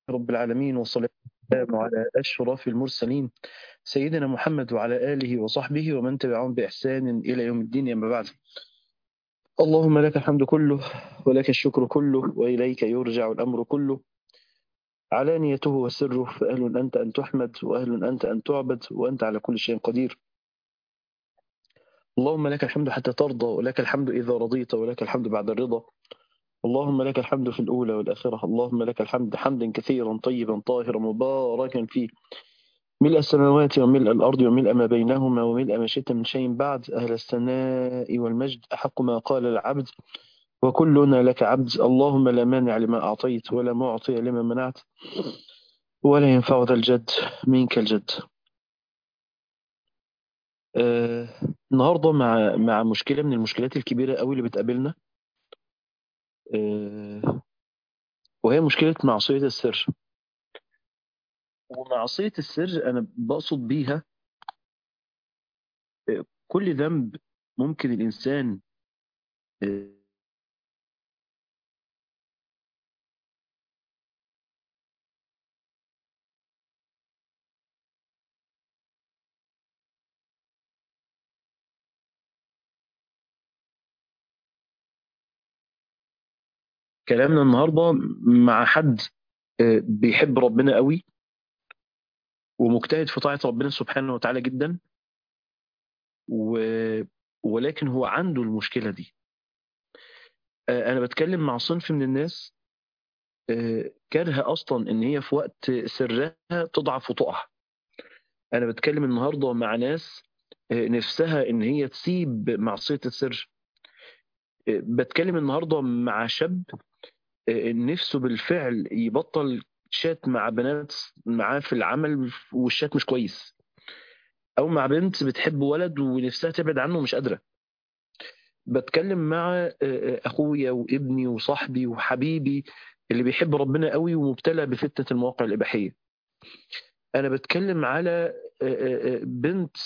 رب العالمين والصلاة والسلام على أشرف المرسلين سيدنا محمد وعلى آله وصحبه ومن تبعهم بإحسان إلى يوم الدين أما بعد اللهم لك الحمد كله ولك الشكر كله وإليك يرجع الأمر كله علانيته وسره فأهل أنت أن تحمد وأهل أنت أن تعبد وأنت على كل شيء قدير اللهم لك الحمد حتى ترضى ولك الحمد إذا رضيت ولك الحمد بعد الرضا اللهم لك الحمد في الأولى والآخرة اللهم لك الحمد حمدا كثيرا طيبا طاهرا مباركا فيه ملء السماوات وملء الأرض وملء ما بينهما وملء ما شئت من شيء بعد أهل الثناء والمجد أحق ما قال العبد وكلنا لك عبد اللهم لا مانع لما أعطيت ولا معطي لما منعت ولا ينفع ذا الجد منك الجد آه النهارده مع مع مشكله من المشكلات الكبيره قوي اللي بتقابلنا آه وهي مشكله معصيه السر ومعصيه السر انا بقصد بيها آه كل ذنب ممكن الانسان آه كلامنا النهارده مع حد آه بيحب ربنا قوي ومجتهد في طاعة ربنا سبحانه وتعالى جدا و... ولكن هو عنده المشكلة دي أنا بتكلم مع صنف من الناس كارهة أصلا إن هي في وقت سرها تضعف وتقع أنا بتكلم النهاردة مع ناس نفسها إن هي تسيب معصية السر بتكلم النهاردة مع شاب نفسه بالفعل يبطل شات مع بنات معاه في العمل والشات مش كويس او مع بنت بتحب ولد ونفسها تبعد عنه ومش قادره بتكلم مع اخويا وابني وصاحبي وحبيبي اللي بيحب ربنا قوي ومبتلى بفتنه المواقع الاباحيه انا بتكلم على بنت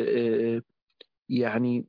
يعني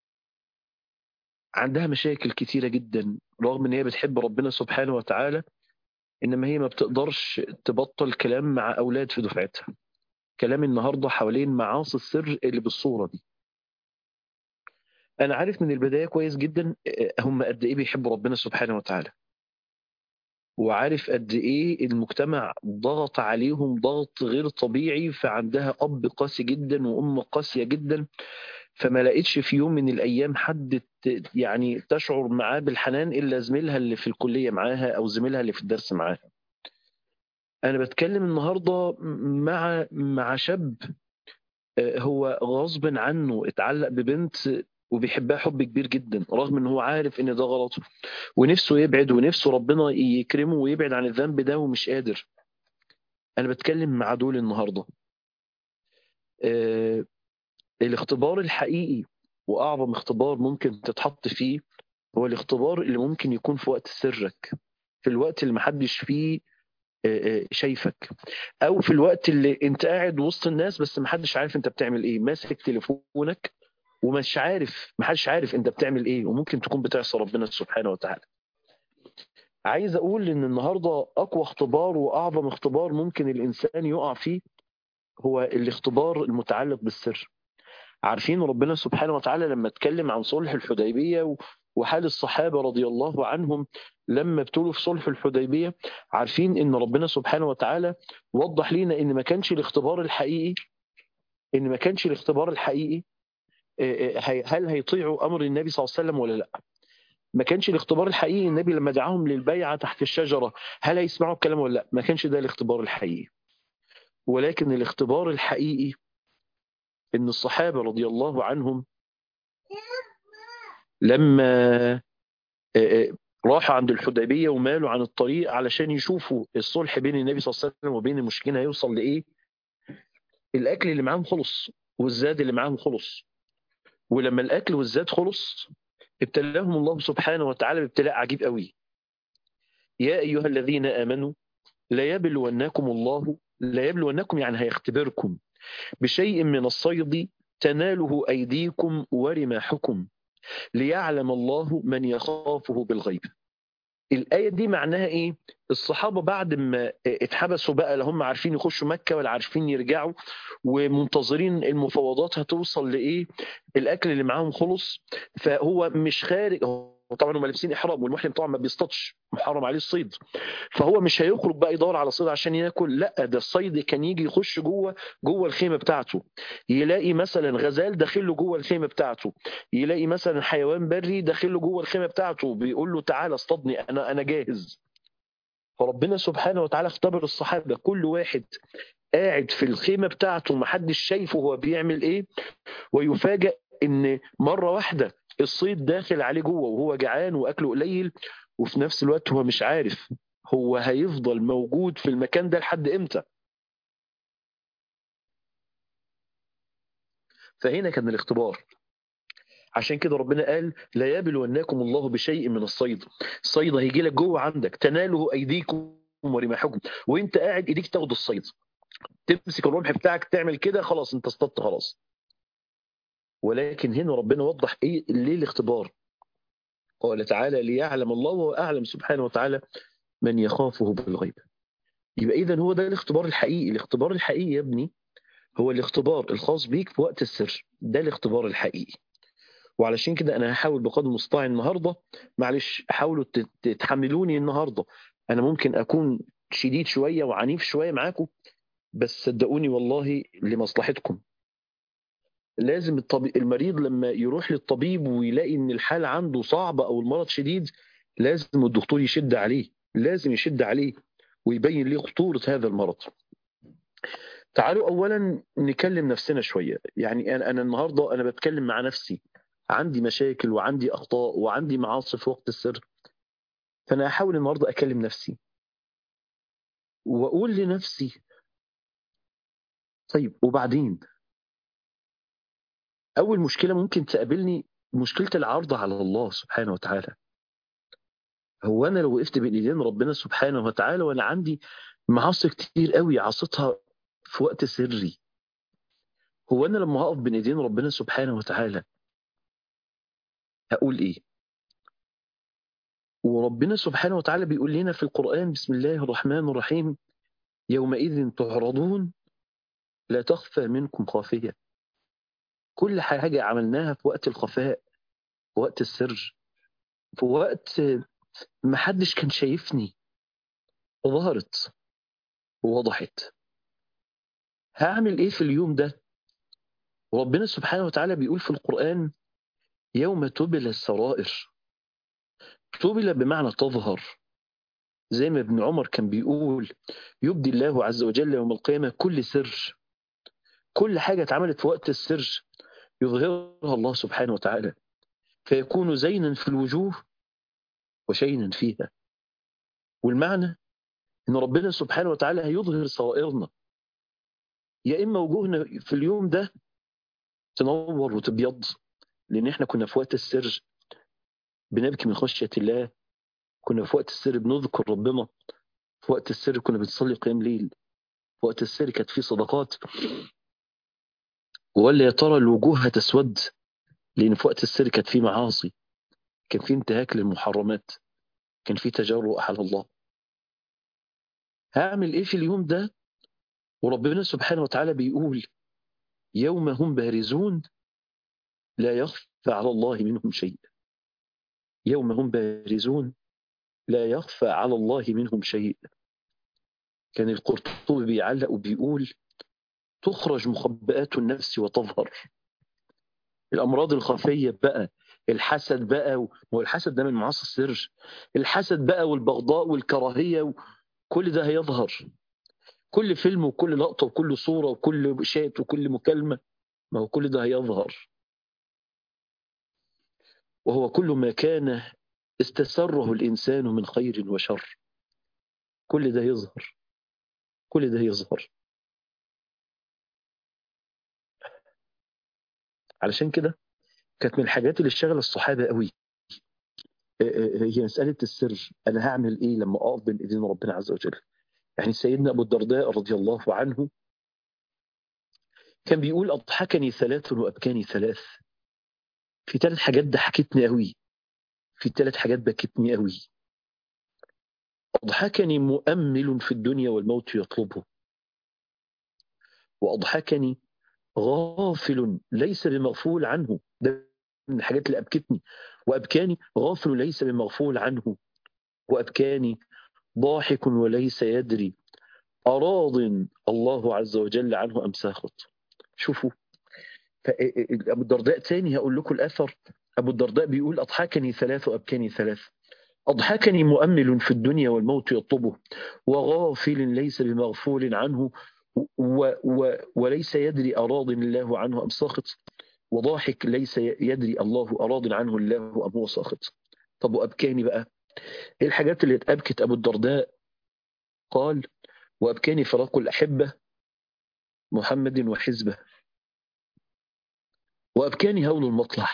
عندها مشاكل كتيره جدا رغم ان هي بتحب ربنا سبحانه وتعالى انما هي ما بتقدرش تبطل كلام مع اولاد في دفعتها كلام النهارده حوالين معاصي السر اللي بالصوره دي انا عارف من البدايه كويس جدا هم قد ايه بيحبوا ربنا سبحانه وتعالى وعارف قد ايه المجتمع ضغط عليهم ضغط غير طبيعي فعندها اب قاسي جدا وام قاسيه جدا فما لقيتش في يوم من الايام حد يعني تشعر معاه بالحنان الا زميلها اللي في الكليه معاها او زميلها اللي في الدرس معاها انا بتكلم النهارده مع مع شاب هو غصب عنه اتعلق ببنت وبيحبها حب كبير جدا رغم ان هو عارف ان ده غلط ونفسه يبعد ونفسه ربنا يكرمه ويبعد عن الذنب ده ومش قادر انا بتكلم مع دول النهارده أه الاختبار الحقيقي واعظم اختبار ممكن تتحط فيه هو الاختبار اللي ممكن يكون في وقت سرك في الوقت اللي محدش فيه شايفك او في الوقت اللي انت قاعد وسط الناس بس محدش عارف انت بتعمل ايه ماسك تليفونك ومش عارف محدش عارف انت بتعمل ايه وممكن تكون بتعصى ربنا سبحانه وتعالى عايز اقول ان النهارده اقوى اختبار واعظم اختبار ممكن الانسان يقع فيه هو الاختبار المتعلق بالسر عارفين ربنا سبحانه وتعالى لما اتكلم عن صلح الحديبية وحال الصحابة رضي الله عنهم لما ابتلوا في صلح الحديبية عارفين ان ربنا سبحانه وتعالى وضح لنا ان ما كانش الاختبار الحقيقي ان ما كانش الاختبار الحقيقي هل هيطيعوا امر النبي صلى الله عليه وسلم ولا لا ما كانش الاختبار الحقيقي النبي لما دعاهم للبيعة تحت الشجرة هل هيسمعوا الكلام ولا لا ما كانش ده الاختبار الحقيقي ولكن الاختبار الحقيقي ان الصحابه رضي الله عنهم لما راحوا عند الحديبيه ومالوا عن الطريق علشان يشوفوا الصلح بين النبي صلى الله عليه وسلم وبين المشركين هيوصل لايه الاكل اللي معاهم خلص والزاد اللي معاهم خلص ولما الاكل والزاد خلص ابتلاهم الله سبحانه وتعالى بابتلاء عجيب قوي يا ايها الذين امنوا لا يبلونكم الله لا يبلونكم يعني هيختبركم بشيء من الصيد تناله أيديكم ورماحكم ليعلم الله من يخافه بالغيب الآية دي معناها إيه؟ الصحابة بعد ما اتحبسوا بقى لا هم عارفين يخشوا مكة ولا عارفين يرجعوا ومنتظرين المفاوضات هتوصل لإيه؟ الأكل اللي معاهم خلص فهو مش خارج طبعا هم لابسين احرام والمحرم طبعا ما بيصطادش محرم عليه الصيد فهو مش هيخرج بقى يدور على صيد عشان ياكل لا ده الصيد كان يجي يخش جوه جوه الخيمه بتاعته يلاقي مثلا غزال داخل له جوه الخيمه بتاعته يلاقي مثلا حيوان بري داخل له جوه الخيمه بتاعته بيقول له تعالى اصطادني انا انا جاهز فربنا سبحانه وتعالى اختبر الصحابه كل واحد قاعد في الخيمه بتاعته محدش شايفه هو بيعمل ايه ويفاجئ ان مره واحده الصيد داخل عليه جوه وهو جعان واكله قليل وفي نفس الوقت هو مش عارف هو هيفضل موجود في المكان ده لحد امتى فهنا كان الاختبار عشان كده ربنا قال لا يبلونكم الله بشيء من الصيد الصيد هيجي لك جوه عندك تناله ايديكم ورماحكم وانت قاعد ايديك تاخد الصيد تمسك الرمح بتاعك تعمل كده خلاص انت اصطدت خلاص ولكن هنا ربنا وضح ايه ليه الاختبار قال تعالى ليعلم الله وهو اعلم سبحانه وتعالى من يخافه بالغيب يبقى اذا هو ده الاختبار الحقيقي الاختبار الحقيقي يا ابني هو الاختبار الخاص بيك في وقت السر ده الاختبار الحقيقي وعلشان كده انا هحاول بقدر المستطاع النهارده معلش حاولوا تتحملوني النهارده انا ممكن اكون شديد شويه وعنيف شويه معاكم بس صدقوني والله لمصلحتكم لازم الطبيب المريض لما يروح للطبيب ويلاقي ان الحالة عنده صعبة او المرض شديد لازم الدكتور يشد عليه لازم يشد عليه ويبين ليه خطورة هذا المرض تعالوا اولا نكلم نفسنا شوية يعني انا انا النهاردة انا بتكلم مع نفسي عندي مشاكل وعندي اخطاء وعندي معاصي في وقت السر فانا هحاول النهاردة اكلم نفسي واقول لنفسي طيب وبعدين أول مشكلة ممكن تقابلني مشكلة العرض على الله سبحانه وتعالى هو أنا لو وقفت بين إيدين ربنا سبحانه وتعالى وأنا عندي معاصي كتير قوي عصيتها في وقت سري هو أنا لما هقف بين إيدين ربنا سبحانه وتعالى هقول إيه وربنا سبحانه وتعالى بيقول لنا في القرآن بسم الله الرحمن الرحيم يومئذ تعرضون لا تخفى منكم خافية كل حاجة عملناها في وقت الخفاء في وقت السر في وقت ما حدش كان شايفني ظهرت ووضحت هعمل ايه في اليوم ده وربنا سبحانه وتعالى بيقول في القرآن يوم تبل السرائر تبل بمعنى تظهر زي ما ابن عمر كان بيقول يبدي الله عز وجل يوم القيامة كل سر كل حاجة اتعملت في وقت السر يظهرها الله سبحانه وتعالى فيكون زينا في الوجوه وشينا فيها والمعنى ان ربنا سبحانه وتعالى هيظهر سرائرنا يا اما وجوهنا في اليوم ده تنور وتبيض لان احنا كنا في وقت السر بنبكي من خشيه الله كنا في وقت السر بنذكر ربنا في وقت السر كنا بنصلي قيام ليل في وقت السر كانت في صدقات ولا يا ترى الوجوه هتسود لان في وقت السر كانت في معاصي كان في انتهاك للمحرمات كان في تجرؤ على الله هعمل ايه في اليوم ده وربنا سبحانه وتعالى بيقول يوم هم بارزون لا يخفى على الله منهم شيء يوم هم بارزون لا يخفى على الله منهم شيء كان القرطبي بيعلق وبيقول تخرج مخبئات النفس وتظهر الأمراض الخفية بقى الحسد بقى والحسد ده من معاصي السر الحسد بقى والبغضاء والكراهية كل ده هيظهر كل فيلم وكل لقطة وكل صورة وكل شات وكل مكالمة ما هو كل ده هيظهر وهو كل ما كان استسره الإنسان من خير وشر كل ده يظهر كل ده يظهر علشان كده كانت من الحاجات اللي اشتغل الصحابة قوي هي مسألة السر أنا هعمل إيه لما أقف بين إيدين ربنا عز وجل يعني سيدنا أبو الدرداء رضي الله عنه كان بيقول أضحكني ثلاث وأبكاني ثلاث في ثلاث حاجات ضحكتني قوي في ثلاث حاجات بكتني قوي أضحكني مؤمل في الدنيا والموت يطلبه وأضحكني غافل ليس بمغفول عنه ده من الحاجات اللي أبكتني وأبكاني غافل ليس بمغفول عنه وأبكاني ضاحك وليس يدري أراض الله عز وجل عنه أم ساخط شوفوا أبو الدرداء تاني هقول لكم الأثر أبو الدرداء بيقول أضحكني ثلاث وأبكاني ثلاث أضحكني مؤمل في الدنيا والموت يطلبه وغافل ليس بمغفول عنه و و وليس يدري أراض الله عنه أم ساخط وضاحك ليس يدري الله أراض عنه الله أم هو ساخط طب وأبكاني بقى إيه الحاجات اللي أبكت أبو الدرداء قال وأبكاني فراق الأحبة محمد وحزبه وأبكاني هول المطلع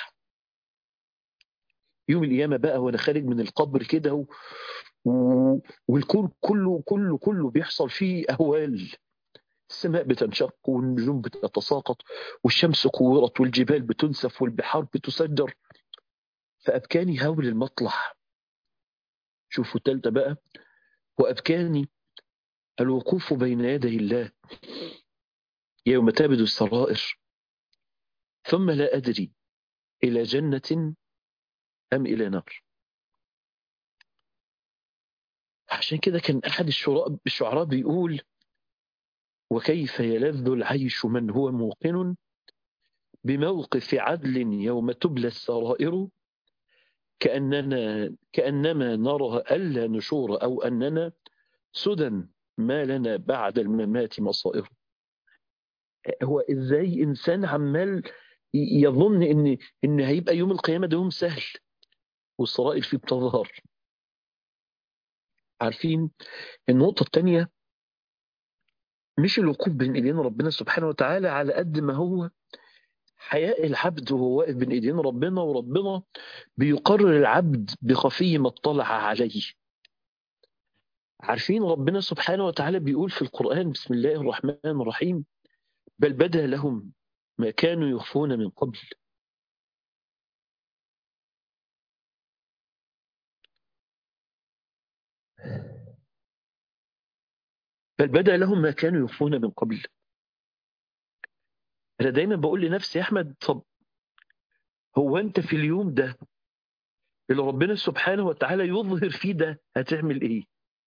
يوم القيامة بقى وأنا خارج من القبر كده و... و... والكون كله كله كله بيحصل فيه أهوال السماء بتنشق والنجوم بتتساقط والشمس كورت والجبال بتنسف والبحار بتسجر فأبكاني هول المطلع شوفوا التالتة بقى وأبكاني الوقوف بين يدي الله يوم تبدو السرائر ثم لا أدري إلى جنة أم إلى نار عشان كده كان أحد الشعراء الشعراء بيقول وكيف يلذ العيش من هو موقن بموقف عدل يوم تبلى السرائر كأننا كأنما نرى ألا نشور أو أننا سدى ما لنا بعد الممات مصائر هو ازاي انسان عمال يظن ان ان هيبقى يوم القيامه ده يوم سهل والسرائر فيه بتظهر عارفين النقطه الثانيه مش الوقوف بين ايدين ربنا سبحانه وتعالى على قد ما هو حياء العبد وهو واقف بين ايدين ربنا وربنا بيقرر العبد بخفي ما اطلع عليه عارفين ربنا سبحانه وتعالى بيقول في القرآن بسم الله الرحمن الرحيم بل بدا لهم ما كانوا يخفون من قبل بل بدا لهم ما كانوا يخفون من قبل أنا دايما بقول لنفسي يا أحمد طب هو أنت في اليوم ده اللي ربنا سبحانه وتعالى يظهر فيه ده هتعمل إيه؟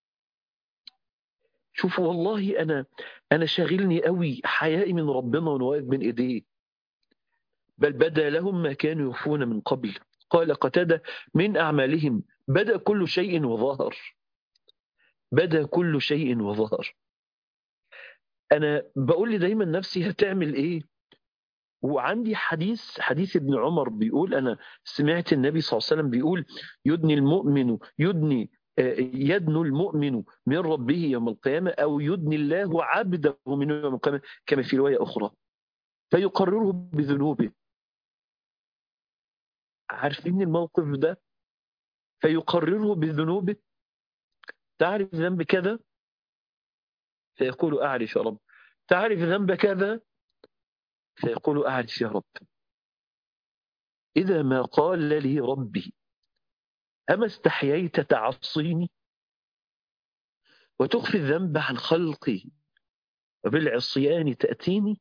شوفوا والله أنا أنا شاغلني قوي حيائي من ربنا وأنا واقف بين إيديه بل بدا لهم ما كانوا يخفون من قبل قال قتادة من أعمالهم بدا كل شيء وظهر بدا كل شيء وظهر أنا بقول لي دايما نفسي هتعمل إيه وعندي حديث حديث ابن عمر بيقول أنا سمعت النبي صلى الله عليه وسلم بيقول يدني المؤمن يدني يدنو المؤمن من ربه يوم القيامة أو يدني الله عبده من يوم القيامة كما في رواية أخرى فيقرره بذنوبه عارفين الموقف ده فيقرره بذنوبه تعرف ذنب كذا فيقول أعرف يا رب تعرف ذنب كذا فيقول أعرف يا رب إذا ما قال لي ربي أما استحييت تعصيني وتخفي الذنب عن خلقي وبالعصيان تأتيني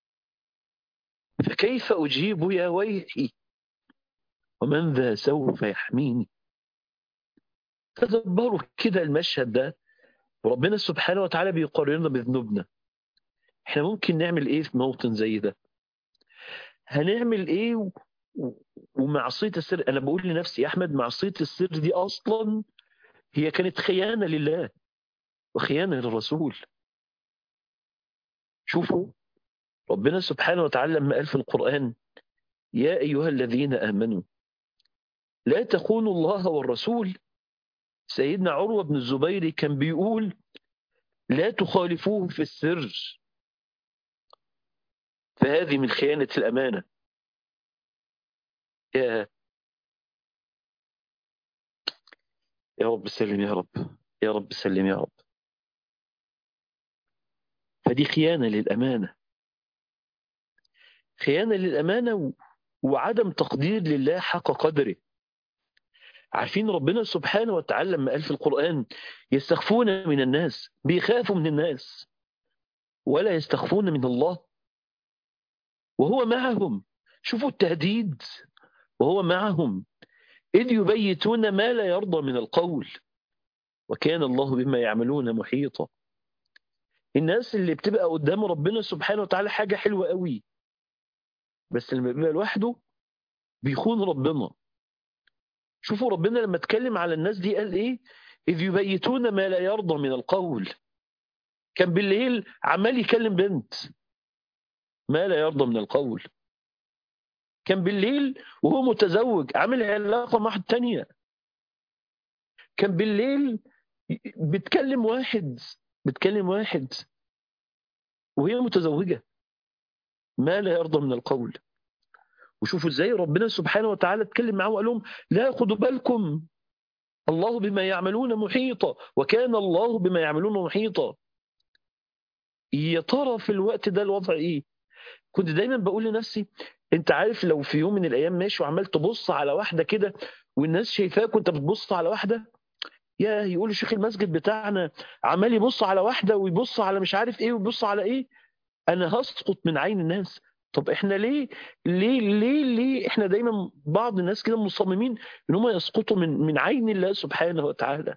فكيف أجيب يا ويحي ومن ذا سوف يحميني تدبروا كده المشهد ده وربنا سبحانه وتعالى بيقارننا بذنوبنا احنا ممكن نعمل ايه في موطن زي ده هنعمل ايه و... ومعصيه السر انا بقول لنفسي يا احمد معصيه السر دي اصلا هي كانت خيانه لله وخيانه للرسول شوفوا ربنا سبحانه وتعالى لما قال في القران يا ايها الذين امنوا لا تخونوا الله والرسول سيدنا عروه بن الزبير كان بيقول لا تخالفوه في السر فهذه من خيانه الامانه يا يا رب سلم يا رب يا رب سلم يا رب فدي خيانة للأمانة خيانة للأمانة و... وعدم تقدير لله حق قدره عارفين ربنا سبحانه وتعالى لما قال في القرآن يستخفون من الناس بيخافوا من الناس ولا يستخفون من الله وهو معهم شوفوا التهديد وهو معهم إذ يبيتون ما لا يرضى من القول وكان الله بما يعملون محيطا الناس اللي بتبقى قدام ربنا سبحانه وتعالى حاجة حلوة قوي بس لما بيبقى لوحده بيخون ربنا شوفوا ربنا لما اتكلم على الناس دي قال ايه إذ يبيتون ما لا يرضى من القول كان بالليل عمال يكلم بنت ما لا يرضى من القول كان بالليل وهو متزوج عامل علاقة مع واحد تانية كان بالليل بتكلم واحد بتكلم واحد وهي متزوجة ما لا يرضى من القول وشوفوا ازاي ربنا سبحانه وتعالى اتكلم معاه وقال لهم لا خدوا بالكم الله بما يعملون محيطا وكان الله بما يعملون محيطا يا ترى في الوقت ده الوضع ايه كنت دايما بقول لنفسي انت عارف لو في يوم من الايام ماشي وعمال تبص على واحده كده والناس شايفاك وانت بتبص على واحده يا يقول شيخ المسجد بتاعنا عمال يبص على واحده ويبص على مش عارف ايه ويبص على ايه انا هسقط من عين الناس طب احنا ليه ليه ليه ليه احنا دايما بعض الناس كده مصممين ان هم يسقطوا من من عين الله سبحانه وتعالى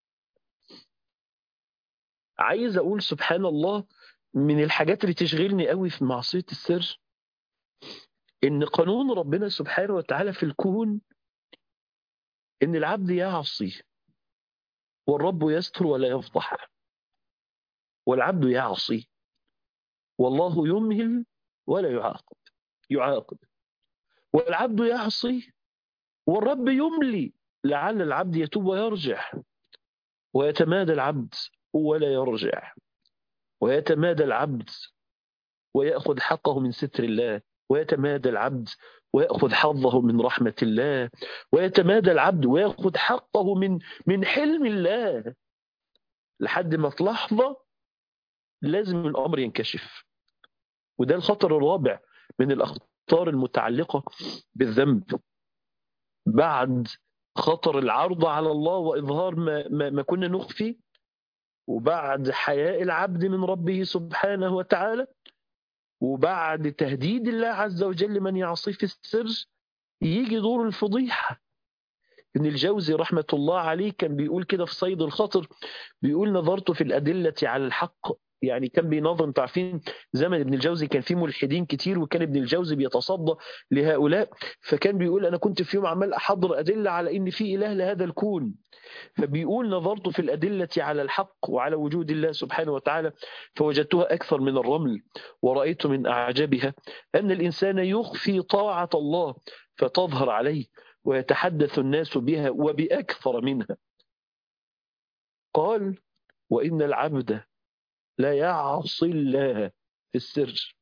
عايز اقول سبحان الله من الحاجات اللي تشغلني قوي في معصيه السر ان قانون ربنا سبحانه وتعالى في الكون ان العبد يعصي والرب يستر ولا يفضح والعبد يعصي والله يمهل ولا يعاقب يعاقب والعبد يعصي والرب يملي لعل العبد يتوب ويرجع ويتمادى العبد ولا يرجع ويتمادى العبد ويأخذ حقه من ستر الله ويتمادى العبد ويأخذ حظه من رحمة الله ويتمادى العبد ويأخذ حقه من من حلم الله لحد ما في لحظة لازم الأمر ينكشف وده الخطر الرابع من الأخطار المتعلقة بالذنب بعد خطر العرض على الله وإظهار ما, ما, ما كنا نخفي وبعد حياء العبد من ربه سبحانه وتعالى وبعد تهديد الله عز وجل من يعصيه في السر يجي دور الفضيحة ابن الجوزي رحمة الله عليه كان بيقول كده في صيد الخطر بيقول نظرت في الأدلة على الحق يعني كان بينظر انتوا عارفين زمن ابن الجوزي كان فيه ملحدين كتير وكان ابن الجوزي بيتصدى لهؤلاء فكان بيقول انا كنت في يوم عمال احضر ادله على ان في اله لهذا الكون فبيقول نظرت في الادله على الحق وعلى وجود الله سبحانه وتعالى فوجدتها اكثر من الرمل ورايت من اعجبها ان الانسان يخفي طاعه الله فتظهر عليه ويتحدث الناس بها وباكثر منها قال وان العبد لا يعصي الله في السر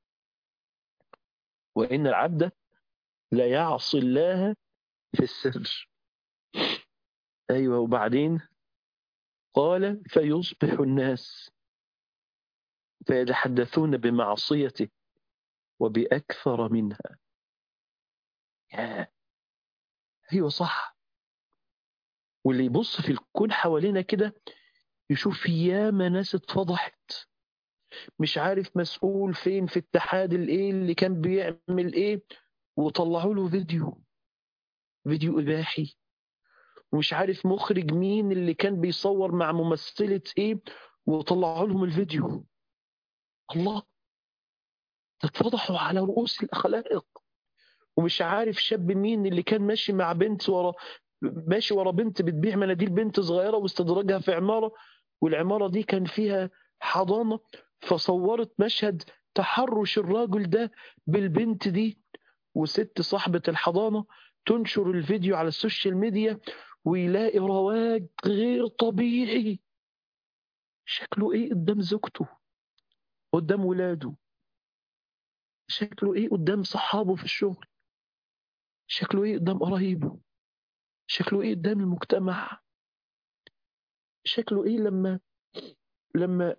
وإن العبد لا يعصي الله في السر أيوة وبعدين قال فيصبح الناس فيتحدثون بمعصيته وبأكثر منها يا أيوة صح واللي يبص في الكون حوالينا كده يشوف ياما ناس اتفضحت مش عارف مسؤول فين في اتحاد الايه اللي كان بيعمل ايه وطلعوا له فيديو فيديو اباحي ومش عارف مخرج مين اللي كان بيصور مع ممثلة ايه وطلعوا لهم الفيديو الله اتفضحوا على رؤوس الاخلاق ومش عارف شاب مين اللي كان ماشي مع بنت ورا ماشي ورا بنت بتبيع مناديل بنت صغيره واستدرجها في عماره والعماره دي كان فيها حضانه فصورت مشهد تحرش الراجل ده بالبنت دي وست صاحبه الحضانه تنشر الفيديو على السوشيال ميديا ويلاقي رواج غير طبيعي شكله ايه قدام زوجته قدام ولاده شكله ايه قدام صحابه في الشغل شكله ايه قدام قرايبه شكله ايه قدام المجتمع شكله ايه لما لما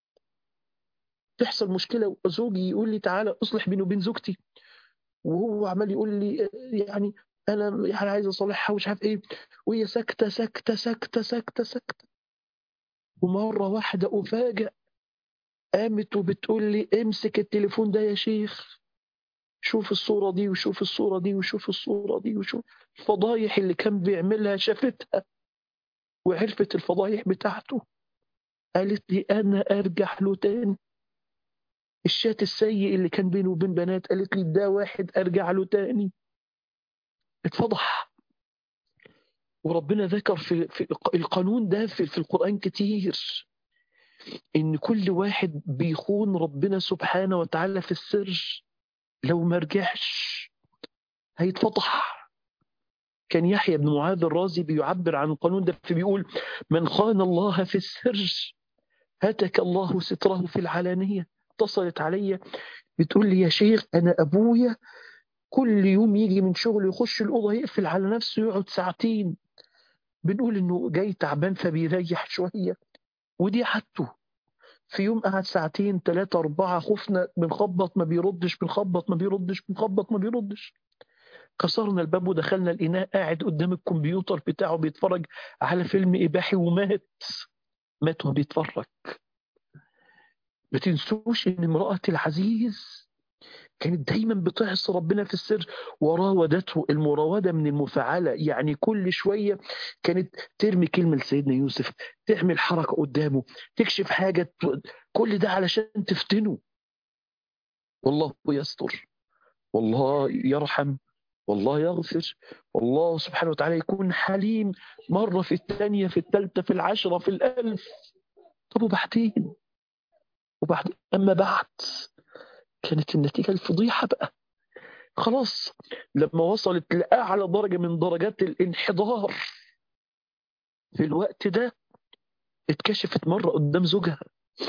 تحصل مشكلة وزوجي يقول لي تعالى اصلح بيني وبين زوجتي وهو عمال يقول لي يعني انا يعني عايز اصالحها ومش عارف ايه وهي ساكته ساكته ساكته ساكته ساكته ومره واحده افاجئ قامت وبتقول لي امسك التليفون ده يا شيخ شوف الصورة دي وشوف الصورة دي وشوف الصورة دي وشوف الفضايح اللي كان بيعملها شافتها وعرفت الفضايح بتاعته قالت لي أنا أرجع له تاني الشات السيء اللي كان بينه وبين بنات قالت لي ده واحد أرجع له تاني اتفضح وربنا ذكر في, في القانون ده في, في القرآن كتير إن كل واحد بيخون ربنا سبحانه وتعالى في السر لو ما رجعش هيتفضح كان يحيى بن معاذ الرازي بيعبر عن القانون ده فبيقول من خان الله في السر هتك الله ستره في العلانية اتصلت عليا بتقول لي يا شيخ أنا أبويا كل يوم يجي من شغل يخش الأوضة يقفل على نفسه يقعد ساعتين بنقول إنه جاي تعبان فبيريح شوية ودي عادته في يوم قعد ساعتين ثلاثة أربعة خفنا بنخبط ما بيردش بنخبط ما بيردش بنخبط ما بيردش كسرنا الباب ودخلنا الإناء قاعد قدام الكمبيوتر بتاعه بيتفرج على فيلم إباحي ومات مات وهو بيتفرج ما تنسوش إن امرأة العزيز كانت دايما بتعصي ربنا في السر وراودته المراودة من المفاعلة يعني كل شوية كانت ترمي كلمة لسيدنا يوسف تعمل حركة قدامه تكشف حاجة كل ده علشان تفتنه والله يستر والله يرحم والله يغفر والله سبحانه وتعالى يكون حليم مرة في الثانية في الثالثة في العشرة في الألف طب وبعدين وبعد أما بعد كانت النتيجة الفضيحة بقى خلاص لما وصلت لأعلى درجة من درجات الانحدار في الوقت ده اتكشفت مرة قدام زوجها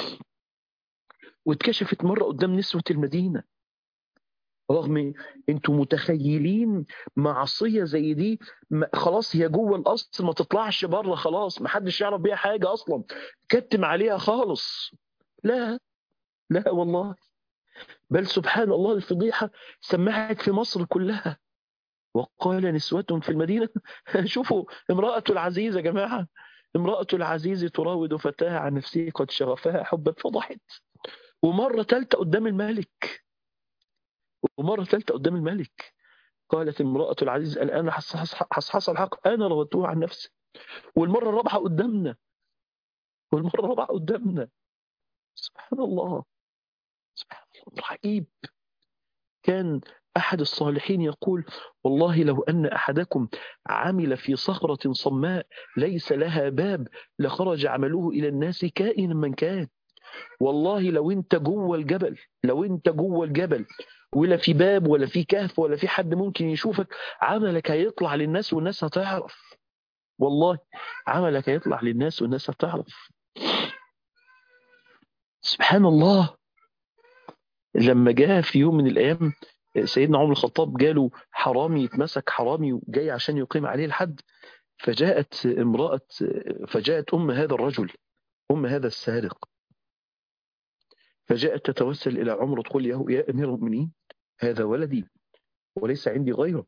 واتكشفت مرة قدام نسوة المدينة رغم انتوا متخيلين معصية زي دي خلاص هي جوه الأصل ما تطلعش بره خلاص ما حدش يعرف بيها حاجة أصلا كتم عليها خالص لا لا والله بل سبحان الله الفضيحة سمعت في مصر كلها وقال نسوة في المدينة شوفوا امرأة العزيز يا جماعة امرأة العزيز تراود فتاة عن نفسه قد شغفها حبا فضحت ومرة ثالثة قدام الملك ومرة ثالثة قدام الملك قالت امرأة العزيز الآن حصحص الحق أنا روتوه عن نفسي والمرة الرابعة قدامنا والمرة الرابعة قدامنا سبحان الله سبحان الله رهيب كان أحد الصالحين يقول والله لو أن أحدكم عمل في صخرة صماء ليس لها باب لخرج عمله إلى الناس كائنا من كان والله لو أنت جوه الجبل لو أنت جوه الجبل ولا في باب ولا في كهف ولا في حد ممكن يشوفك عملك هيطلع للناس والناس هتعرف والله عملك هيطلع للناس والناس هتعرف سبحان الله لما جاء في يوم من الأيام سيدنا عمر الخطاب جاله حرامي يتمسك حرامي وجاي عشان يقيم عليه الحد فجاءت امرأة فجاءت أم هذا الرجل أم هذا السارق فجاءت تتوسل إلى عمر تقول له يا أمير المؤمنين هذا ولدي وليس عندي غيره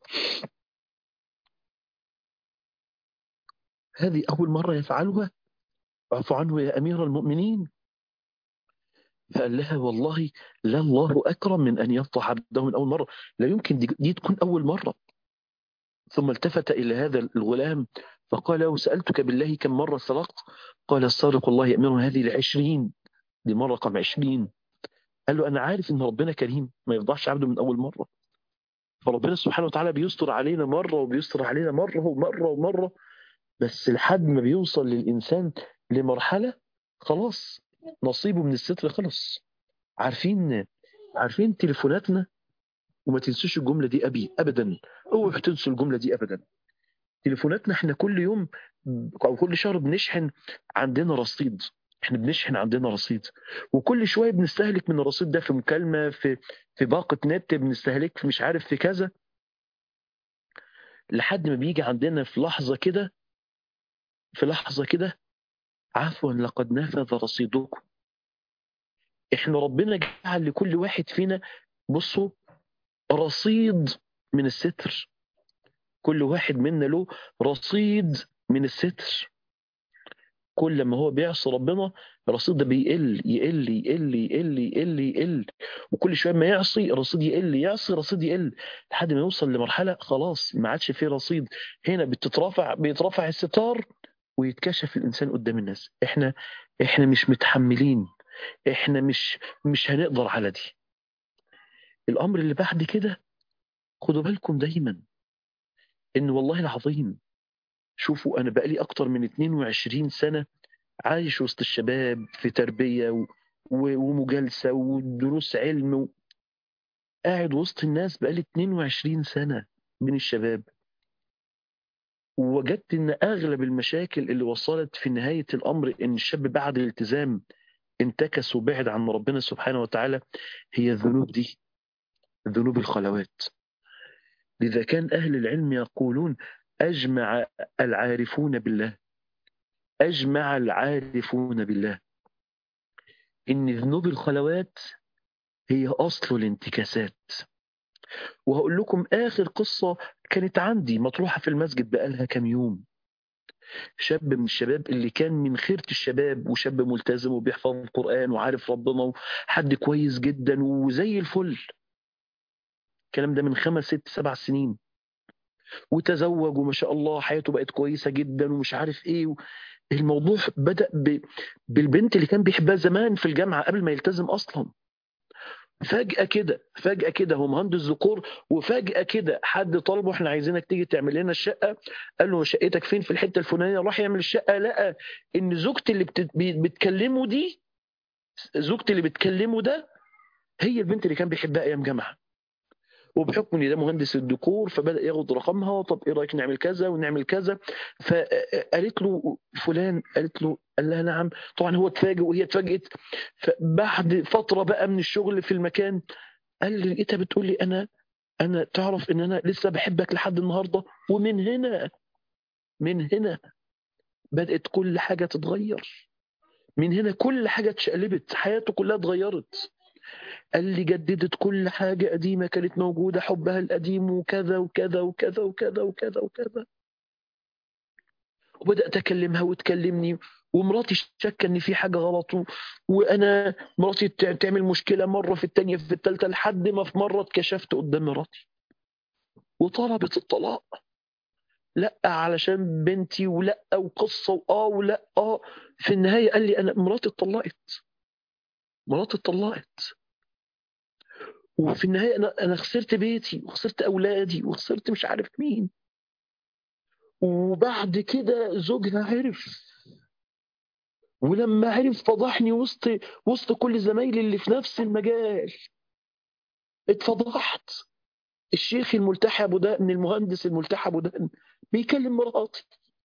هذه أول مرة يفعلها اعف عنه يا أمير المؤمنين فقال لها والله لا الله أكرم من أن يفضح عبده من أول مرة لا يمكن دي, دي تكون أول مرة ثم التفت إلى هذا الغلام فقال له سألتك بالله كم مرة سرقت قال السارق والله يأمر هذه العشرين دي مرة رقم عشرين قال له أنا عارف إن ربنا كريم ما يفضحش عبده من أول مرة فربنا سبحانه وتعالى بيستر علينا مرة وبيستر علينا مرة ومرة ومرة بس لحد ما بيوصل للإنسان لمرحلة خلاص نصيبه من الستر خلص عارفين عارفين تليفوناتنا وما تنسوش الجملة دي أبي أبدا اوعوا تنسوا الجملة دي أبدا تليفوناتنا احنا كل يوم أو كل شهر بنشحن عندنا رصيد احنا بنشحن عندنا رصيد وكل شوية بنستهلك من الرصيد ده في مكالمة في في باقة نت بنستهلك في مش عارف في كذا لحد ما بيجي عندنا في لحظة كده في لحظة كده عفوا لقد نفذ رصيدكم احنا ربنا جعل لكل واحد فينا بصوا رصيد من الستر كل واحد منا له رصيد من الستر كل ما هو بيعصي ربنا الرصيد ده بيقل يقل يقل يقل يقل يقل وكل شويه ما يعصي الرصيد يقل يعصي الرصيد يقل لحد ما يوصل لمرحله خلاص ما عادش فيه رصيد هنا بتترفع بيترفع الستار ويتكشف الانسان قدام الناس احنا احنا مش متحملين احنا مش مش هنقدر على دي الامر اللي بعد كده خدوا بالكم دايما ان والله العظيم شوفوا انا بقالي اكتر من 22 سنه عايش وسط الشباب في تربيه و... و... ومجالسه ودروس علم و... قاعد وسط الناس بقالي 22 سنه من الشباب ووجدت ان اغلب المشاكل اللي وصلت في نهايه الامر ان الشاب بعد الالتزام انتكس وبعد عن ربنا سبحانه وتعالى هي الذنوب دي ذنوب الخلوات لذا كان اهل العلم يقولون اجمع العارفون بالله اجمع العارفون بالله ان ذنوب الخلوات هي اصل الانتكاسات وهقول لكم اخر قصه كانت عندي مطروحه في المسجد بقالها كام يوم شاب من الشباب اللي كان من خيرة الشباب وشاب ملتزم وبيحفظ القرآن وعارف ربنا وحد كويس جدا وزي الفل الكلام ده من خمس ست سبع سنين وتزوج وما شاء الله حياته بقت كويسة جدا ومش عارف ايه الموضوع بدأ ب... بالبنت اللي كان بيحبها زمان في الجامعة قبل ما يلتزم أصلا فجأة كده فجأة كده هو مهندس ذكور وفجأة كده حد طالبه احنا عايزينك تيجي تعمل لنا الشقة قال له شقتك فين في الحتة الفلانية راح يعمل الشقة لقى ان زوجتي اللي بت... بتكلمه دي زوجتي اللي بتكلمه ده هي البنت اللي كان بيحبها ايام جامعه وبحكم ان ده مهندس الديكور فبدا ياخد رقمها طب ايه رايك نعمل كذا ونعمل كذا فقالت له فلان قالت له قال لها نعم طبعا هو اتفاجئ وهي اتفاجئت فبعد فتره بقى من الشغل في المكان قال لي لقيتها بتقول لي انا انا تعرف ان انا لسه بحبك لحد النهارده ومن هنا من هنا بدات كل حاجه تتغير من هنا كل حاجه اتشقلبت حياته كلها اتغيرت قال لي جددت كل حاجة قديمة كانت موجودة حبها القديم وكذا وكذا وكذا وكذا وكذا وكذا وبدأت أكلمها وتكلمني ومراتي شاكة إن في حاجة غلط وأنا مراتي تعمل مشكلة مرة في الثانية في الثالثة لحد ما في مرة اتكشفت قدام مراتي وطلبت الطلاق لا علشان بنتي ولا وقصة وآه ولا آه في النهاية قال لي أنا مراتي اتطلقت مراتي اتطلقت وفي النهايه انا انا خسرت بيتي وخسرت اولادي وخسرت مش عارف مين وبعد كده زوجها عرف ولما عرف فضحني وسط وسط كل زمايلي اللي في نفس المجال اتفضحت الشيخ الملتحى ابو دقن المهندس الملتحى ابو دقن بيكلم مراتي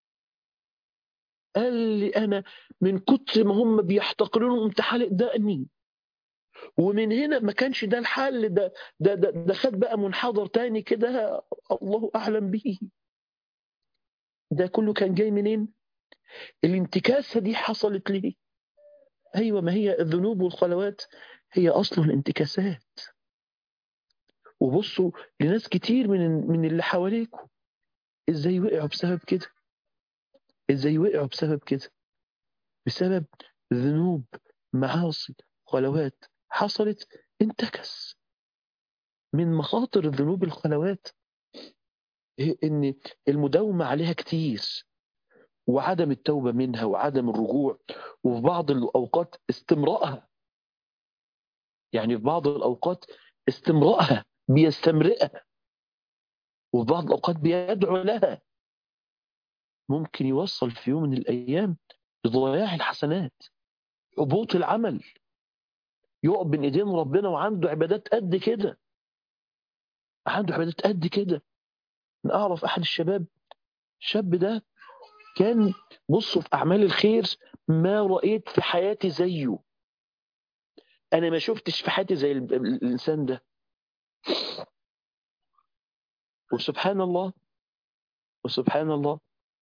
قال لي انا من كتر ما هم بيحتقروني قمت حالق دقني ومن هنا ما كانش ده الحل ده ده ده, ده خد بقى منحدر تاني كده الله اعلم به ده كله كان جاي منين الانتكاسه دي حصلت ليه ايوه ما هي الذنوب والخلوات هي اصل الانتكاسات وبصوا لناس كتير من من اللي حواليكم ازاي وقعوا بسبب كده ازاي وقعوا بسبب كده بسبب ذنوب معاصي خلوات حصلت انتكس من مخاطر الذنوب الخلوات ان المداومه عليها كتير وعدم التوبه منها وعدم الرجوع وفي بعض الاوقات استمرائها يعني في بعض الاوقات استمرائها بيستمرئها وفي بعض الاوقات بيدعو لها ممكن يوصل في يوم من الايام لضياع الحسنات حبوط العمل يقف بين ايدين ربنا وعنده عبادات قد كده عنده عبادات قد كده انا اعرف احد الشباب الشاب ده كان بصوا في اعمال الخير ما رايت في حياتي زيه انا ما شفتش في حياتي زي الانسان ده وسبحان الله وسبحان الله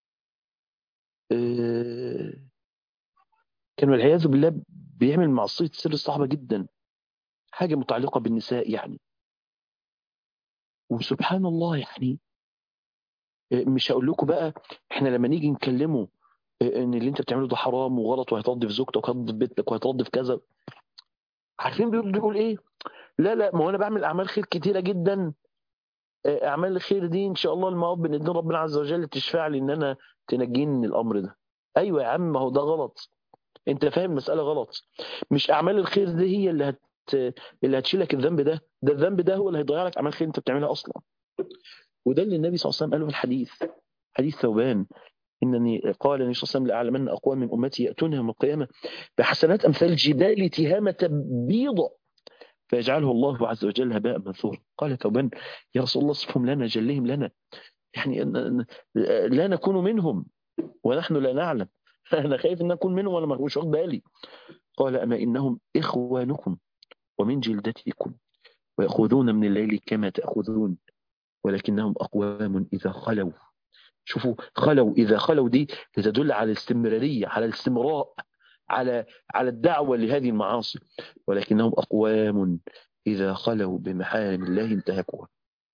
كان والعياذ بالله بيعمل معصية سر صعبة جدا حاجة متعلقة بالنساء يعني وسبحان الله يعني مش هقول لكم بقى احنا لما نيجي نكلمه ان اللي انت بتعمله ده حرام وغلط وهيترد في زوجتك وهيترد في بيتك وهيترد في كذا عارفين بيقول بيقول ايه؟ لا لا ما هو انا بعمل اعمال خير كتيره جدا اعمال الخير دي ان شاء الله المواد باذن ربنا عز وجل تشفع لي ان انا تنجيني من الامر ده ايوه يا عم ما هو ده غلط انت فاهم المساله غلط مش اعمال الخير دي هي اللي هت اللي هتشيلك الذنب ده ده الذنب ده هو اللي هيضيع لك اعمال خير انت بتعملها اصلا وده اللي النبي صلى الله عليه وسلم قاله في الحديث حديث ثوبان انني قال النبي صلى الله عليه وسلم لاعلمن اقوام من امتي ياتونها يوم القيامه بحسنات امثال جبال تهامه بيض فيجعله الله عز وجل هباء منثورا قال ثوبان يا رسول الله صفهم لنا جلهم لنا يعني لا نكون منهم ونحن لا نعلم انا خايف ان اكون منهم وانا مش واخد بالي قال اما انهم اخوانكم ومن جلدتكم ويأخذون من الليل كما تأخذون ولكنهم أقوام إذا خلوا شوفوا خلوا إذا خلوا دي تدل على الاستمرارية على الاستمراء على على الدعوة لهذه المعاصي ولكنهم أقوام إذا خلوا بمحارم الله انتهكوها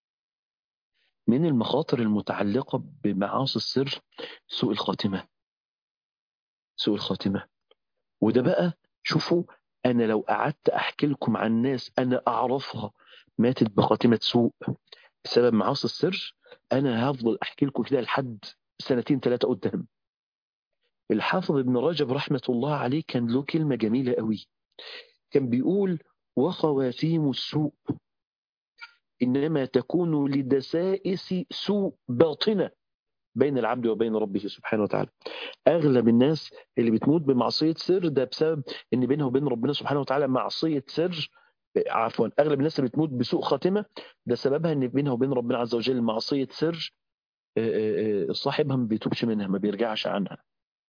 من المخاطر المتعلقة بمعاصي السر سوء الخاتمة سوء الخاتمة وده بقى شوفوا أنا لو قعدت أحكي لكم عن ناس أنا أعرفها ماتت بخاتمة سوء بسبب معاصي السر أنا هفضل أحكي لكم كده لحد سنتين ثلاثة قدام الحافظ ابن رجب رحمة الله عليه كان له كلمة جميلة قوي كان بيقول وخواتيم السوء إنما تكون لدسائس سوء باطنة بين العبد وبين ربه سبحانه وتعالى أغلب الناس اللي بتموت بمعصية سر ده بسبب إن بينها وبين ربنا سبحانه وتعالى معصية سر عفوا أغلب الناس اللي بتموت بسوء خاتمة ده سببها إن بينها وبين ربنا عز وجل معصية سر صاحبها ما بيتوبش منها ما بيرجعش عنها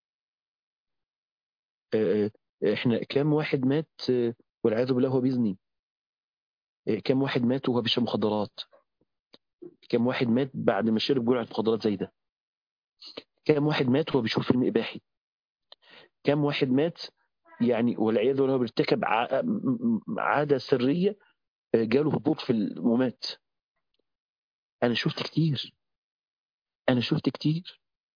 احنا كام واحد مات والعياذ بالله هو بيزني كام واحد مات وهو بيشرب مخدرات كام واحد مات بعد ما شرب جرعه مخدرات زي ده كام واحد مات وهو بيشوف فيلم اباحي كام واحد مات يعني والعياذ بالله بيرتكب عاده سريه جاله هبوط في الممات انا شفت كتير انا شفت كتير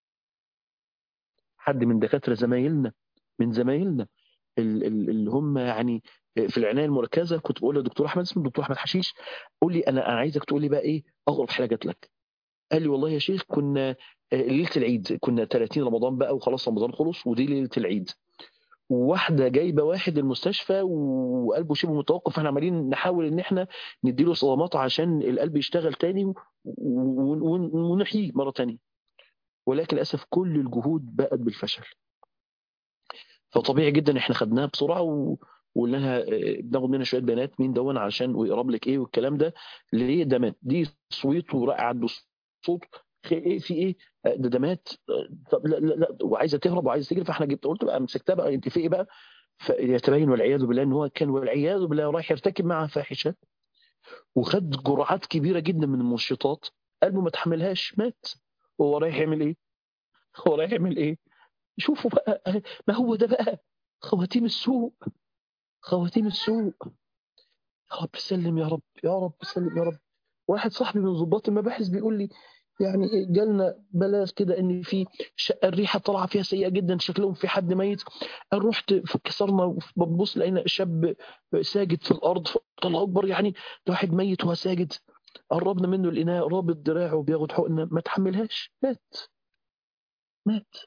حد من دكاتره زمايلنا من زمايلنا اللي هم يعني في العنايه المركزه كنت بقول للدكتور احمد اسمه الدكتور احمد حشيش قول لي انا انا عايزك تقول لي بقى ايه اغرب حاجه جات لك قال لي والله يا شيخ كنا ليله العيد كنا 30 رمضان بقى وخلاص رمضان خلص ودي ليله العيد واحده جايبه واحد المستشفى وقلبه شبه متوقف احنا عمالين نحاول ان احنا نديله صدمات عشان القلب يشتغل تاني ونحييه مره تانية ولكن للاسف كل الجهود بقت بالفشل فطبيعي جدا احنا خدناها بسرعه و... وقلنا لها بناخد منها شويه بيانات مين دون عشان ويقرب لك ايه والكلام ده ليه ده مات دي صويت ورقعت بالصوت ايه في ايه ده ده مات طب لا لا لا وعايزه تهرب وعايزه تجري فاحنا جبت قلت بقى مسكتها بقى انت في ايه بقى فيتبين والعياذ بالله ان هو كان والعياذ بالله رايح يرتكب معها فاحشه وخد جرعات كبيره جدا من المنشطات قلبه ما تحملهاش مات هو رايح يعمل ايه؟ هو رايح يعمل ايه؟ شوفوا بقى ما هو ده بقى خواتيم السوء خواتيم السوء يا رب سلم يا رب يا رب سلم يا رب واحد صاحبي من ضباط المباحث بيقول لي يعني جالنا بلاغ كده ان في شقه الريحه طالعه فيها سيئه جدا شكلهم في حد ميت رحت كسرنا ببص لقينا شاب ساجد في الارض الله اكبر يعني ده واحد ميت وهو ساجد قربنا منه الاناء رابط دراعه وبياخد حقنه ما تحملهاش مات مات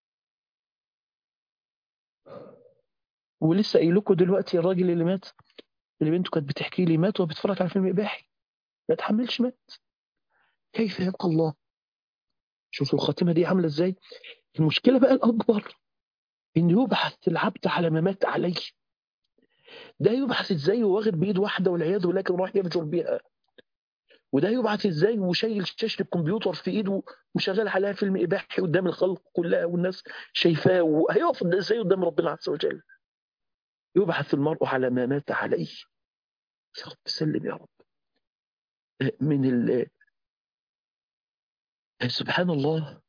ولسه قايل لكم دلوقتي الراجل اللي مات اللي بنته كانت بتحكي لي مات وهو بيتفرج على فيلم اباحي ما تحملش مات كيف يلقى الله شوفوا الخاتمه دي عامله ازاي المشكله بقى الاكبر ان يبحث العبد على ما مات عليه ده يبحث ازاي واخد بايد واحده والعياذ بالله راح يرجل بيها وده يبعث ازاي وشايل شاشه الكمبيوتر في ايده وشغال عليها فيلم اباحي قدام الخلق كلها والناس شايفاه وهيقف ازاي قدام ربنا عز وجل يبعث المرء على ما مات عليه يا رب سلم يا رب من ال سبحان الله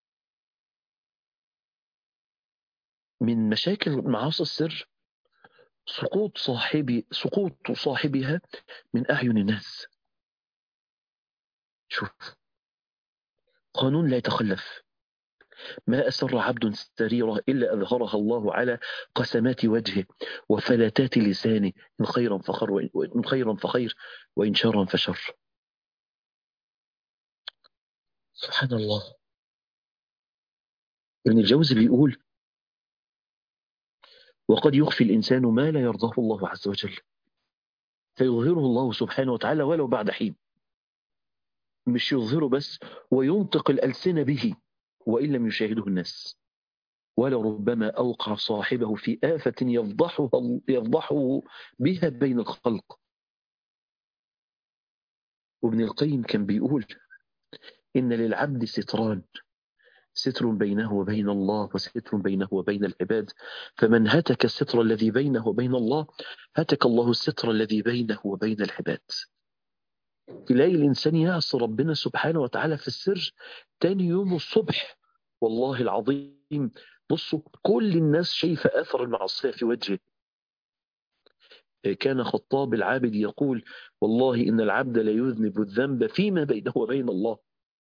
من مشاكل معاصي السر سقوط صاحبي سقوط صاحبها من أعين الناس شوف قانون لا يتخلف ما أسر عبد سريرة إلا أظهرها الله على قسمات وجهه وفلتات لسانه إن خيرا فخير وإن خيرا فخير وإن شرا فشر سبحان الله ابن الجوزي بيقول وقد يخفي الإنسان ما لا يرضاه الله عز وجل فيظهره الله سبحانه وتعالى ولو بعد حين مش يظهره بس وينطق الألسنة به وإن لم يشاهده الناس ولربما أوقع صاحبه في آفة يفضحه, يفضحه بها بين الخلق وابن القيم كان بيقول إن للعبد ستران ستر بينه وبين الله وستر بينه وبين العباد فمن هتك الستر الذي بينه وبين الله هتك الله الستر الذي بينه وبين العباد تلاقي الإنسان يعصي ربنا سبحانه وتعالى في السر تاني يوم الصبح والله العظيم بصوا كل الناس شايفة أثر المعصية في وجهه كان خطاب العابد يقول والله إن العبد لا يذنب الذنب فيما بينه وبين الله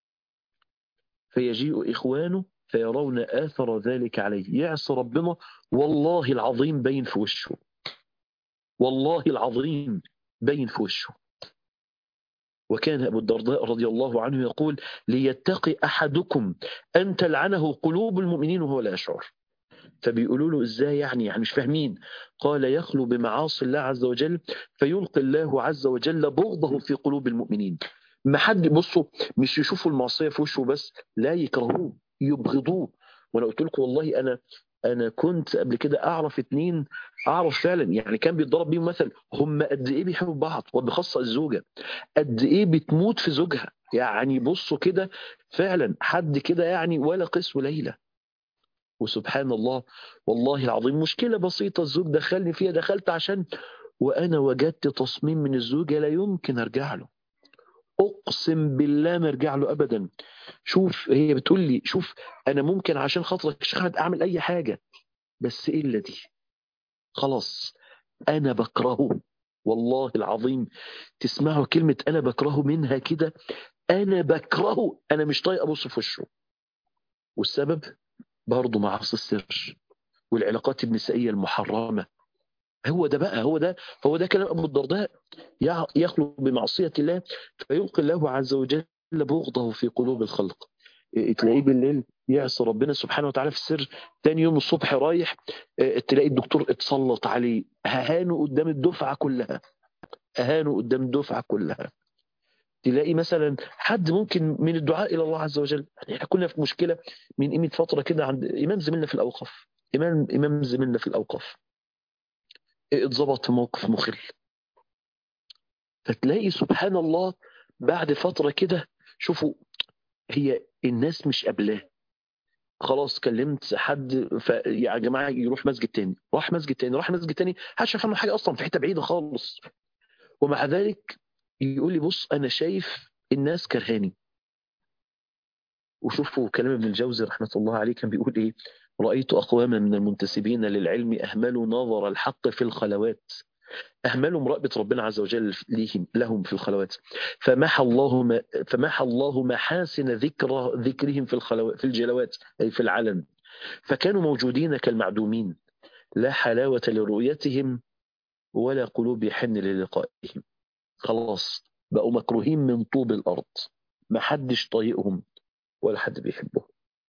فيجيء إخوانه فيرون آثر ذلك عليه يعصي ربنا والله العظيم بين في وشه والله العظيم بين في وشه وكان أبو الدرداء رضي الله عنه يقول ليتقي أحدكم أن تلعنه قلوب المؤمنين وهو لا يشعر فبيقولوا له ازاي يعني يعني مش فاهمين قال يخلو بمعاصي الله عز وجل فيلقي الله عز وجل بغضه في قلوب المؤمنين ما حد بصوا مش يشوفوا المعصيه في وشه بس لا يكرهوه يبغضوه وانا قلت لكم والله انا انا كنت قبل كده اعرف اتنين اعرف فعلا يعني كان بيتضرب بيهم مثل هم قد ايه بيحبوا بعض وبخاصه الزوجه قد ايه بتموت في زوجها يعني بصوا كده فعلا حد كده يعني ولا قس وليله وسبحان الله والله العظيم مشكله بسيطه الزوج دخلني فيها دخلت عشان وانا وجدت تصميم من الزوجه لا يمكن ارجع له اقسم بالله ما ارجع له ابدا شوف هي بتقول لي شوف انا ممكن عشان خاطرك يا شيخ احمد اعمل اي حاجه بس الا دي خلاص انا بكرهه والله العظيم تسمعوا كلمه انا بكرهه منها كده انا بكرهه انا مش طايق ابص في وشه والسبب برضه معاصي السر والعلاقات النسائيه المحرمه هو ده بقى هو ده هو ده كلام ابو الدرداء يخلو بمعصيه الله فيلقي الله عز وجل بغضه في قلوب الخلق تلاقيه بالليل يعصي ربنا سبحانه وتعالى في السر تاني يوم الصبح رايح تلاقي الدكتور اتسلط عليه اهانه قدام الدفعه كلها اهانه قدام الدفعه كلها تلاقي مثلا حد ممكن من الدعاء الى الله عز وجل يعني احنا كنا في مشكله من قيمه فتره كده عند امام زميلنا في الاوقاف امام امام زميلنا في الاوقاف اتظبط في موقف مخل فتلاقي سبحان الله بعد فترة كده شوفوا هي الناس مش قابلاه خلاص كلمت حد ف... يا جماعة يروح مسجد تاني راح مسجد تاني راح مسجد تاني محدش عنه حاجة أصلا في حتة بعيدة خالص ومع ذلك يقول لي بص أنا شايف الناس كرهاني وشوفوا كلام ابن الجوزي رحمة الله عليه كان بيقول إيه رأيت أقواما من المنتسبين للعلم أهملوا نظر الحق في الخلوات أهملوا مراقبة ربنا عز وجل ليهم لهم في الخلوات فمحى الله ما فمحى الله محاسن ذكر ذكرهم في الخلوات في الجلوات أي في العلن فكانوا موجودين كالمعدومين لا حلاوة لرؤيتهم ولا قلوب يحن للقائهم خلاص بقوا مكروهين من طوب الأرض ما حدش طايقهم ولا حد بيحبهم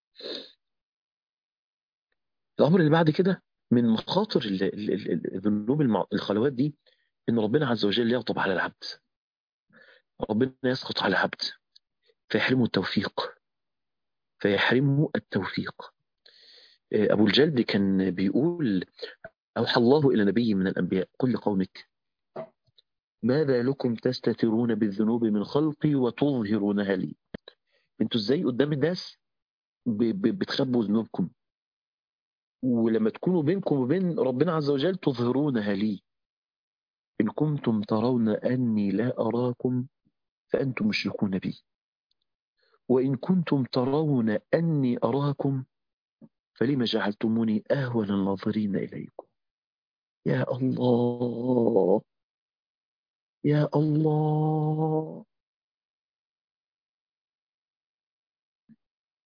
الأمر اللي بعد كده من مخاطر الذنوب الخلوات دي ان ربنا عز وجل يغضب على العبد ربنا يسقط على العبد فيحرمه التوفيق فيحرمه التوفيق ابو الجلد كان بيقول اوحى الله الى نبي من الانبياء قل لقومك ماذا لكم تستترون بالذنوب من خلقي وتظهرونها لي انتوا ازاي قدام الناس بتخبوا ذنوبكم ولما تكونوا بينكم وبين ربنا عز وجل تظهرونها لي إن كنتم ترون أني لا أراكم فأنتم مشركون بي وإن كنتم ترون أني أراكم فلما جعلتموني أهون الناظرين إليكم يا الله يا الله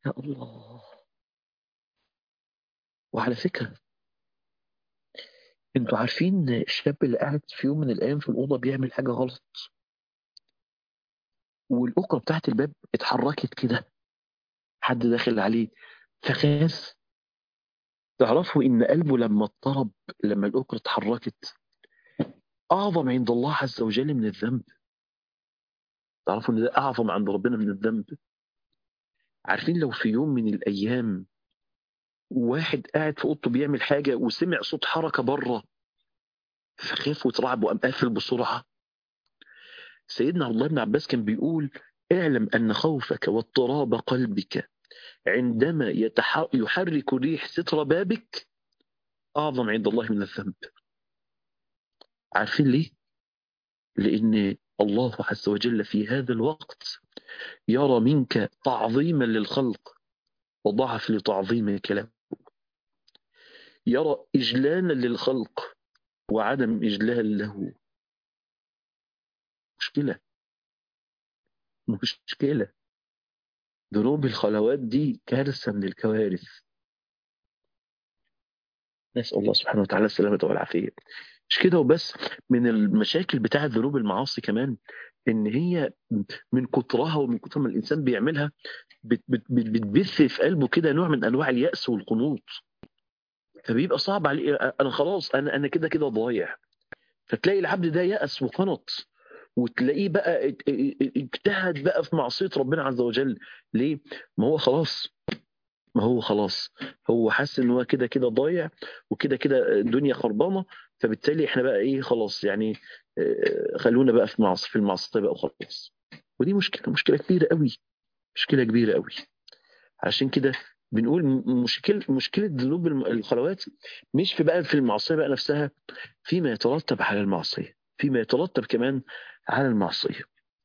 يا الله وعلى فكرة انتوا عارفين الشاب اللي قاعد في يوم من الأيام في الأوضة بيعمل حاجة غلط والأكرة بتاعت الباب اتحركت كده حد داخل عليه فخاف تعرفوا إن قلبه لما اضطرب لما الأكرة اتحركت أعظم عند الله عز وجل من الذنب تعرفوا إن ده أعظم عند ربنا من الذنب عارفين لو في يوم من الأيام واحد قاعد في أوضته بيعمل حاجة وسمع صوت حركة بره فخاف واترعب وقام قافل بسرعة سيدنا عبد الله بن عباس كان بيقول اعلم أن خوفك واضطراب قلبك عندما يتح... يحرك ريح ستر بابك أعظم عند الله من الذنب عارفين ليه؟ لأن الله عز وجل في هذا الوقت يرى منك تعظيما للخلق وضعف لتعظيمك له يرى إجلالا للخلق وعدم إجلال له مشكلة مشكلة ذنوب الخلوات دي كارثة من الكوارث نسأل الله سبحانه وتعالى السلامة والعافية مش كده وبس من المشاكل بتاعة ذنوب المعاصي كمان ان هي من كترها ومن كتر ما الانسان بيعملها بتبث في قلبه كده نوع من انواع اليأس والقنوط فبيبقى صعب عليه انا خلاص انا انا كده كده ضايع فتلاقي العبد ده يأس وقنط وتلاقيه بقى اجتهد بقى في معصية ربنا عز وجل ليه؟ ما هو خلاص ما هو خلاص هو حاسس ان هو كده كده ضايع وكده كده الدنيا خربانه فبالتالي احنا بقى ايه خلاص يعني خلونا بقى في معصيه في المعصيه بقى وخلاص ودي مشكله مشكله كبيره قوي مشكله كبيره قوي عشان كده بنقول مشكله مشكله ذنوب الخلوات مش في بقى في المعصيه بقى نفسها فيما يترتب على المعصيه فيما يترتب كمان على المعصيه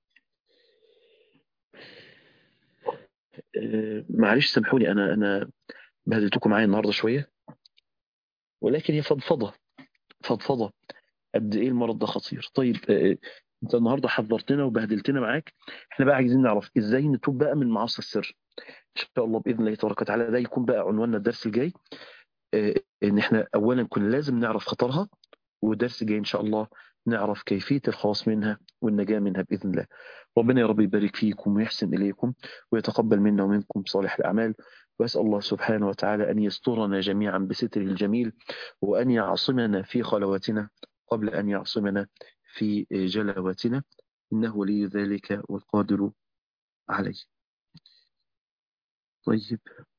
معلش سامحوني انا انا بهدلتكم معايا النهارده شويه ولكن هي فضفضه فضفضه قد ايه المرض ده خطير طيب انت النهارده حذرتنا وبهدلتنا معاك احنا بقى عايزين نعرف ازاي نتوب بقى من معاصي السر ان شاء الله باذن الله تبارك وتعالى ده يكون بقى عنواننا الدرس الجاي ان احنا اولا كنا لازم نعرف خطرها والدرس الجاي ان شاء الله نعرف كيفيه الخلاص منها والنجاه منها باذن الله ربنا يا رب يبارك فيكم ويحسن إليكم ويتقبل منا ومنكم صالح الأعمال وأسأل الله سبحانه وتعالى أن يسترنا جميعا بستره الجميل وأن يعصمنا في خلواتنا قبل أن يعصمنا في جلواتنا إنه ولي ذلك والقادر عليه طيب